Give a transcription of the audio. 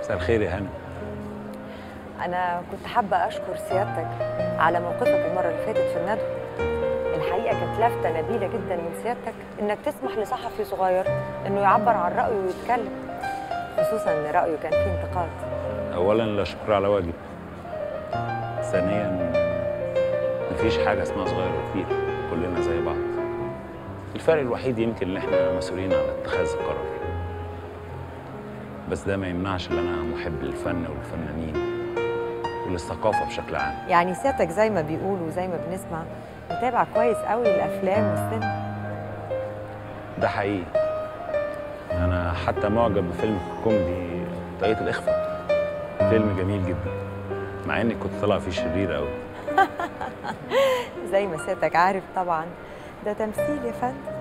مساء الخير يا هنا أنا كنت حابة أشكر سيادتك على موقفك المرة اللي فاتت في الندوة الحقيقة كانت لفتة نبيلة جدا من سيادتك إنك تسمح لصحفي صغير إنه يعبر عن رأيه ويتكلم خصوصا إن رأيه كان فيه انتقاد اولا لا شكر على واجب ثانيا مفيش حاجه اسمها صغير وكبير كلنا زي بعض الفرق الوحيد يمكن ان احنا مسؤولين عن اتخاذ القرار بس ده ما يمنعش ان انا محب للفن والفنانين وللثقافه بشكل عام يعني سيادتك زي ما بيقولوا وزي ما بنسمع متابع كويس قوي الأفلام والسينما ده حقيقي انا حتى معجب بفيلم كوميدي طاقية الاخفاء فيلم جميل جدا مع اني كنت طالع فيه شرير قوي زي ما سيادتك عارف طبعا ده تمثيل يا فندم